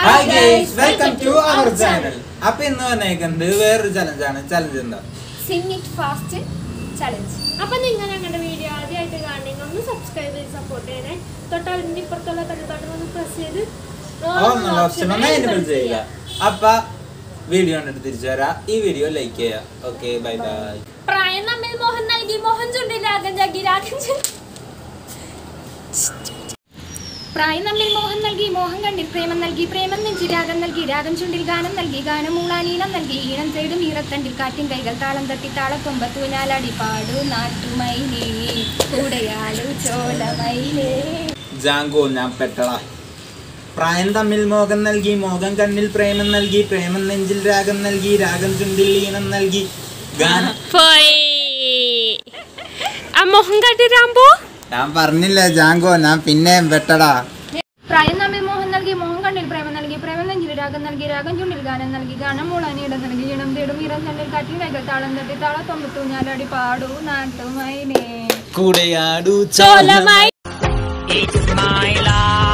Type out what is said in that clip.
Hi guys welcome to our channel അപ്പൊ ഇന്ന് വന്നേക്കുന്നത് വേറൊരു ചലഞ്ചാണ് ചലഞ്ച് എന്താ സിംഗ് ഇറ്റ് ഫാസ്റ്റ് ചലഞ്ച് അപ്പൊ നിങ്ങൾ ഞങ്ങളുടെ വീഡിയോ ആദ്യമായിട്ട് കാണണമെങ്കിൽ ഒന്ന് സബ്സ്ക്രൈബ് ചെയ്ത് സപ്പോർട്ട് ചെയ്യണേ തൊട്ടതിന്റെ ഇപ്പുറത്തുള്ള ബട്ടൺ ഒന്ന് പ്രസ് ചെയ്ത് ഓന്നുള്ള ഓപ്ഷൻ ഒന്ന് എനേബിൾ ചെയ്യുക അപ്പൊ വീഡിയോ കണ്ടിട്ട് തിരിച്ചു വരാം ഈ വീഡിയോ ലൈക്ക് ചെയ്യുക ഓക്കെ ബൈ ബൈ പ്രായം നമ്മിൽ മോഹൻ നൽകി മോഹൻ ചുണ്ടിൽ രാഗം ജാഗി രാഗം ചുണ്ടി പ്രായം നമ്മിൽ മോഹൻ നൽകി മോഹൻ കണ്ണിൽ പ്രേമം നൽകി പ്രേമം നെഞ്ചി രാഗം നൽകി രാഗം ചുണ്ടിൽ ഗാനം നൽകി ഗാനം മൂളാനീനം നൽകി ഈണം തേടും ഈറത്തണ്ടിൽ കാറ്റിൻ കൈകൾ താളം തട്ടി താളക്കൊമ്പത്ത് ഊഞ്ഞാലാടി പാടു നാട്ടുമൈനേ കൂടെയാടു ചോലമൈനേ ജാങ്കോ ഞാൻ പെട്ടള പ്രായം തമ്മിൽ മോഹം നൽകി മോഹം കണ്ണിൽ പ്രേമം നൽകി പ്രേമം നെഞ്ചിൽ രാഗം നൽകി രാഗം ചുണ്ടിൽ ഈണം നൽകി ഗാനം ആ മോഹൻ കാട്ടി രാമ്പോ ഞാൻ പറഞ്ഞില്ല ജാങ്കോ ഞാൻ പിന്നെ പെട്ടടാ പ്രായം നമ്മിൽ മോഹൻ നൽകി മോഹൻ കണ്ണിൽ പ്രേമം നൽകി പ്രേമം നെഞ്ചിൽ രാഗം നൽകി രാഗം ചുണ്ടിൽ ഗാനം നൽകി ഗാനം മൂളാനിയിടം നൽകി ഈണം തേടും ഈറം ചണ്ടിൽ കാറ്റിൽ കൈകൾ താളം തട്ടി താളത്തൊമ്പത്തു ഞാലാടി പാടു നാട്ടുമൈനേ കൂടെയാടു ചോലമായി It's my life.